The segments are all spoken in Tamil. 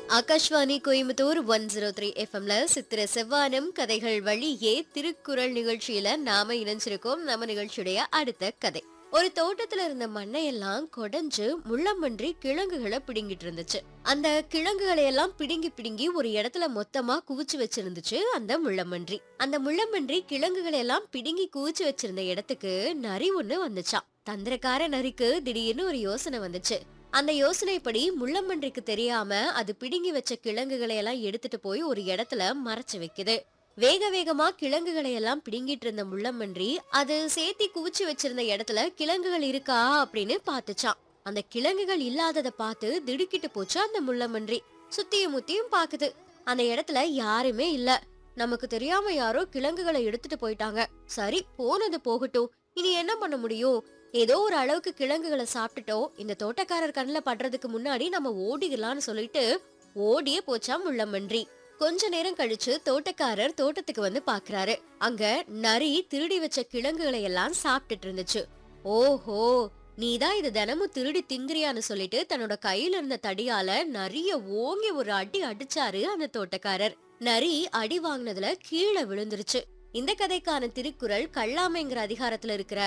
Akashvani Coimbatore one zero three எஃப்எம்ல சித்திர செவ்வானம் கதைகள் வழியே திருக்குறள் நிகழ்ச்சியில நாம இணைஞ்சிருக்கோம் நம்ம நிகழ்ச்சியுடைய அடுத்த கதை ஒரு தோட்டத்துல இருந்த மண்ணையெல்லாம் கொடைஞ்சு முள்ளமன்றி கிழங்குகளை பிடுங்கிட்டு இருந்துச்சு அந்த கிழங்குகளை எல்லாம் பிடுங்கி பிடுங்கி ஒரு இடத்துல மொத்தமா குவிச்சு வச்சிருந்துச்சு அந்த முள்ளமன்றி அந்த முள்ளமன்றி கிழங்குகளை எல்லாம் பிடுங்கி குவிச்சு வச்சிருந்த இடத்துக்கு நரி ஒண்ணு வந்துச்சாம் தந்திரக்கார நரிக்கு திடீர்னு ஒரு யோசனை வந்துச்சு அந்த யோசனைப்படி முள்ளமன்றிக்கு தெரியாம அது பிடுங்கி வச்ச கிழங்குகளை எல்லாம் எடுத்துட்டு போய் ஒரு இடத்துல மறைச்சு வைக்குது வேக வேகமா கிழங்குகளை எல்லாம் பிடுங்கிட்டு இருந்த முள்ளமன்றி அது சேர்த்தி குவிச்சு வச்சிருந்த இடத்துல கிழங்குகள் இருக்கா அப்படின்னு பார்த்துச்சான் அந்த கிழங்குகள் இல்லாதத பார்த்து திடுக்கிட்டு போச்சு அந்த முள்ளமன்றி சுத்தியும் முத்தியும் பாக்குது அந்த இடத்துல யாருமே இல்ல நமக்கு தெரியாம யாரோ கிழங்குகளை எடுத்துட்டு போயிட்டாங்க சரி போனது போகட்டும் இனி என்ன பண்ண முடியும் ஏதோ ஒரு அளவுக்கு கிழங்குகளை சாப்பிட்டுட்டோம் இந்த தோட்டக்காரர் கண்ணுல படுறதுக்கு முன்னாடி நம்ம ஓடிடலாம்னு சொல்லிட்டு ஓடியே போச்சாம் முள்ளமன்றி கொஞ்ச நேரம் கழிச்சு தோட்டக்காரர் தோட்டத்துக்கு வந்து பாக்குறாரு அங்க நரி திருடி வச்ச கிழங்குகளை எல்லாம் சாப்பிட்டுட்டு இருந்துச்சு ஓஹோ நீதான் இது தினமும் திருடி திங்கிறியான்னு சொல்லிட்டு தன்னோட கையில இருந்த தடியால நரிய ஓங்கி ஒரு அடி அடிச்சாரு அந்த தோட்டக்காரர் நரி அடி வாங்கினதுல கீழே விழுந்துருச்சு இந்த கதைக்கான திருக்குறள் கள்ளாமைங்கிற அதிகாரத்துல இருக்கிற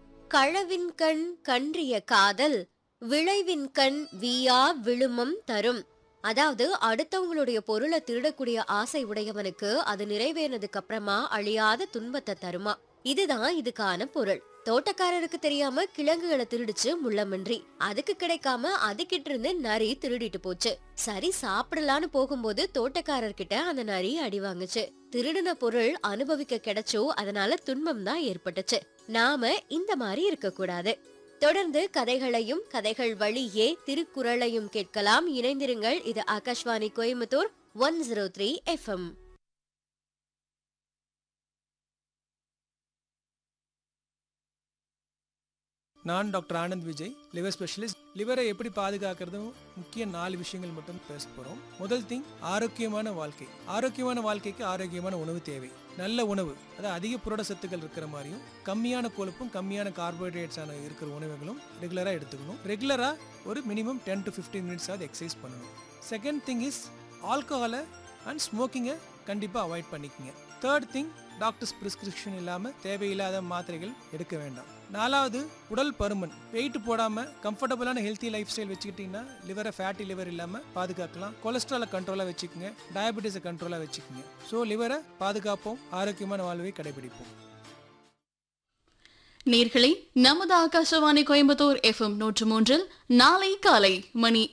களவின் கண் கன்றிய காதல் விளைவின் கண் வீயா விழுமம் தரும் அதாவது அடுத்தவங்களுடைய பொருளை திருடக்கூடிய ஆசை உடையவனுக்கு அது நிறைவேறினதுக்கு அப்புறமா அழியாத துன்பத்தை தருமா இதுதான் இதுக்கான பொருள் தோட்டக்காரருக்கு தெரியாம கிழங்குகளை திருடிச்சு முள்ளமன்றி அதுக்கு கிடைக்காம அதுகிட்ட இருந்து நரி திருடிட்டு போச்சு சரி சாப்பிடலான்னு போகும்போது தோட்டக்காரர்கிட்ட அந்த நரி அடி வாங்குச்சு திருடின பொருள் அனுபவிக்க கிடைச்சோ அதனால துன்பம் தான் ஏற்பட்டுச்சு நாம இந்த மாதிரி இருக்க கூடாது தொடர்ந்து கதைகளையும் கதைகள் வழியே திருக்குறளையும் கேட்கலாம் இணைந்திருங்கள் இது Akashvani Coimbatore one zero three FM நான் doctor Anand Vijay liver specialist லிவரை எப்படி பாதுகாக்கிறது முக்கிய நாலு விஷயங்கள் மட்டும் பேச போகிறோம் முதல் திங் ஆரோக்கியமான வாழ்க்கை ஆரோக்கியமான வாழ்க்கைக்கு ஆரோக்கியமான உணவு தேவை நல்ல உணவு அதாவது அதிக புரட சத்துக்கள் இருக்கிற மாதிரியும் கம்மியான கொழுப்பும் கம்மியான கார்போஹைட்ரேட்ஸான இருக்கிற உணவுகளும் ரெகுலராக எடுத்துக்கணும் ரெகுலராக ஒரு minimum ten to fifteen minutes ஆகுது எக்ஸசைஸ் பண்ணணும் செகண்ட் திங் இஸ் ஆல்கஹாலை அண்ட் ஸ்மோக்கிங்கை கண்டிப்பாக அவாய்ட் பண்ணிக்கங்க தேர்ட் திங் டாக்டர்ஸ் பிரிஸ்கிரிப்ஷன் இல்லாமல் தேவையில்லாத மாத்திரைகள் எடுக்க வேண்டாம் நாலாவது உடல் பருமன் வெயிட் போடாமல் கம்ஃபர்டபுளான ஹெல்த்தி லைஃப் ஸ்டைல் வச்சுக்கிட்டிங்கன்னா லிவரை ஃபேட்டி லிவர் இல்லாமல் பாதுகாக்கலாம் கொலஸ்ட்ராலை கண்ட்ரோலாக வச்சுக்கோங்க டயபெட்டிஸை கண்ட்ரோலாக வச்சுக்கோங்க ஸோ லிவரை பாதுகாப்போம் ஆரோக்கியமான வாழ்வை கடைபிடிப்போம் நேர்களே நமது ஆகாஷவாணி கோயம்புத்தூர் எஃப்எம் நூற்று மூன்றில் நாளை காலை மணி